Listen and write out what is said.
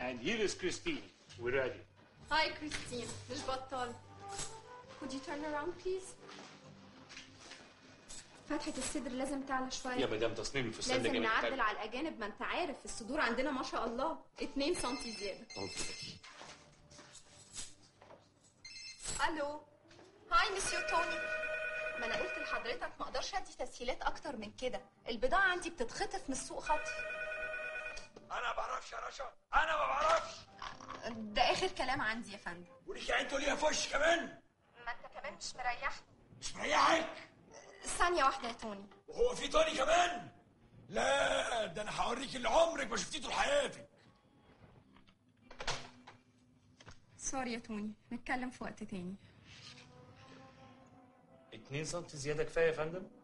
And here is Christine. We're ready. هاي كريستين مش بطال Could you turn around please فتحة الصدر لازم تعلى شوية يا مدام تصميم الفستان ده لازم جميل نعدل على الأجانب ما أنت عارف الصدور عندنا ما شاء الله 2 سم زيادة ألو هاي مسيو توني ما أنا قلت لحضرتك ما أقدرش أدي تسهيلات أكتر من كده البضاعة عندي بتتخطف من السوق خطف انا ما بعرفش يا رشا انا ما بعرفش ده آخر كلام عندي يا فندم وليك عين تقولي يا فش كمان ما أنت كمان مش مريحني مش مريحك ثانية واحدة يا توني وهو في تاني كمان لا ده انا هوريك اللي عمرك ما شفتيه طول حياتك سوري يا توني نتكلم في وقت تاني 2 سم زياده كفايه يا فندم